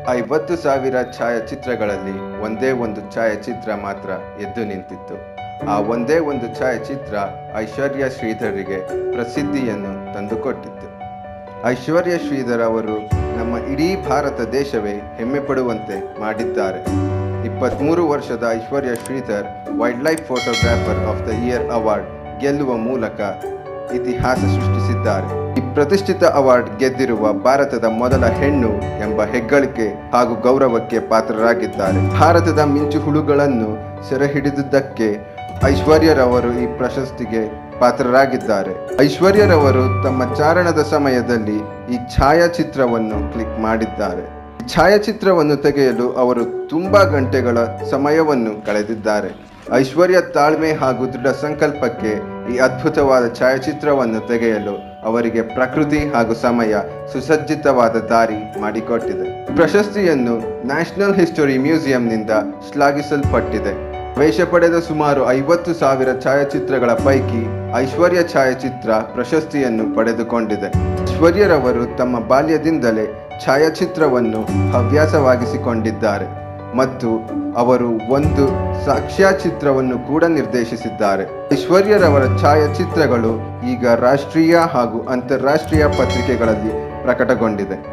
ಐವತ್ತು ಸಾವಿರ ಛಾಯಾಚಿತ್ರಗಳಲ್ಲಿ ಒಂದೇ ಒಂದು ಛಾಯಾಚಿತ್ರ ಮಾತ್ರ ಎದ್ದು ನಿಂತಿತ್ತು ಆ ಒಂದೇ ಒಂದು ಛಾಯಾಚಿತ್ರ ಐಶ್ವರ್ಯ ಶ್ರೀಧರಿಗೆ ಪ್ರಸಿದ್ಧಿಯನ್ನು ತಂದುಕೊಟ್ಟಿತ್ತು ಐಶ್ವರ್ಯ ಶ್ರೀಧರ್ ಅವರು ನಮ್ಮ ಇಡೀ ಭಾರತ ದೇಶವೇ ಹೆಮ್ಮೆ ಪಡುವಂತೆ ಮಾಡಿದ್ದಾರೆ ಇಪ್ಪತ್ತ್ಮೂರು ವರ್ಷದ Aishwarya Sridhar wildlife photographer of the year award ಗೆಲ್ಲುವ ಮೂಲಕ ಇತಿಹಾಸ ಸೃಷ್ಟಿಸಿದ್ದಾರೆ ಈ ಪ್ರತಿಷ್ಠಿತ ಅವಾರ್ಡ್ ಗೆದ್ದಿರುವ ಭಾರತದ ಮೊದಲ ಹೆಣ್ಣು ಎಂಬ ಹೆಗ್ಗಳಿಕೆ ಹಾಗೂ ಗೌರವಕ್ಕೆ ಪಾತ್ರರಾಗಿದ್ದಾರೆ ಭಾರತದ ಮಿಂಚು ಹುಳುಗಳನ್ನು ಸೆರೆ ಹಿಡಿದುದಕ್ಕೆ ಐಶ್ವರ್ಯರವರು ಈ ಪ್ರಶಸ್ತಿಗೆ ಪಾತ್ರರಾಗಿದ್ದಾರೆ ಐಶ್ವರ್ಯರವರು ತಮ್ಮ ಚಾರಣದ ಸಮಯದಲ್ಲಿ ಈ ಛಾಯಾಚಿತ್ರವನ್ನು ಕ್ಲಿಕ್ ಮಾಡಿದ್ದಾರೆ ಈ ಛಾಯಾಚಿತ್ರವನ್ನು ತೆಗೆಯಲು ಅವರು ತುಂಬಾ ಗಂಟೆಗಳ ಸಮಯವನ್ನು ಕಳೆದಿದ್ದಾರೆ ಐಶ್ವರ್ಯ ತಾಳ್ಮೆ ಹಾಗೂ ದೃಢ ಸಂಕಲ್ಪಕ್ಕೆ ಈ ಅದ್ಭುತವಾದ ಛಾಯಾಚಿತ್ರವನ್ನು ತೆಗೆಯಲು ಅವರಿಗೆ ಪ್ರಕೃತಿ ಹಾಗೂ ಸಮಯ ಸುಸಜ್ಜಿತವಾದ ದಾರಿ ಮಾಡಿಕೊಟ್ಟಿದೆ ಪ್ರಶಸ್ತಿಯನ್ನು ನ್ಯಾಷನಲ್ ಹಿಸ್ಟರಿ ಮ್ಯೂಸಿಯಂನಿಂದ ಶ್ಲಾಘಿಸಲ್ಪಟ್ಟಿದೆ ವೇಷ ಪಡೆದ ಸುಮಾರು ಐವತ್ತು ಸಾವಿರ ಛಾಯಾಚಿತ್ರಗಳ ಪೈಕಿ ಐಶ್ವರ್ಯ ಛಾಯಾಚಿತ್ರ ಪ್ರಶಸ್ತಿಯನ್ನು ಪಡೆದುಕೊಂಡಿದೆ ಐಶ್ವರ್ಯರವರು ತಮ್ಮ ಬಾಲ್ಯದಿಂದಲೇ ಛಾಯಾಚಿತ್ರವನ್ನು ಹವ್ಯಾಸವಾಗಿಸಿಕೊಂಡಿದ್ದಾರೆ ಮತ್ತು ಅವರು ಒಂದು ಸಾಕ್ಷ್ಯಚಿತ್ರವನ್ನು ಕೂಡ ನಿರ್ದೇಶಿಸಿದ್ದಾರೆ ಐಶ್ವರ್ಯರವರ ಛಾಯಾಚಿತ್ರಗಳು ಈಗ ರಾಷ್ಟ್ರೀಯ ಹಾಗೂ ಅಂತಾರಾಷ್ಟ್ರೀಯ ಪತ್ರಿಕೆಗಳಲ್ಲಿ ಪ್ರಕಟಗೊಂಡಿದೆ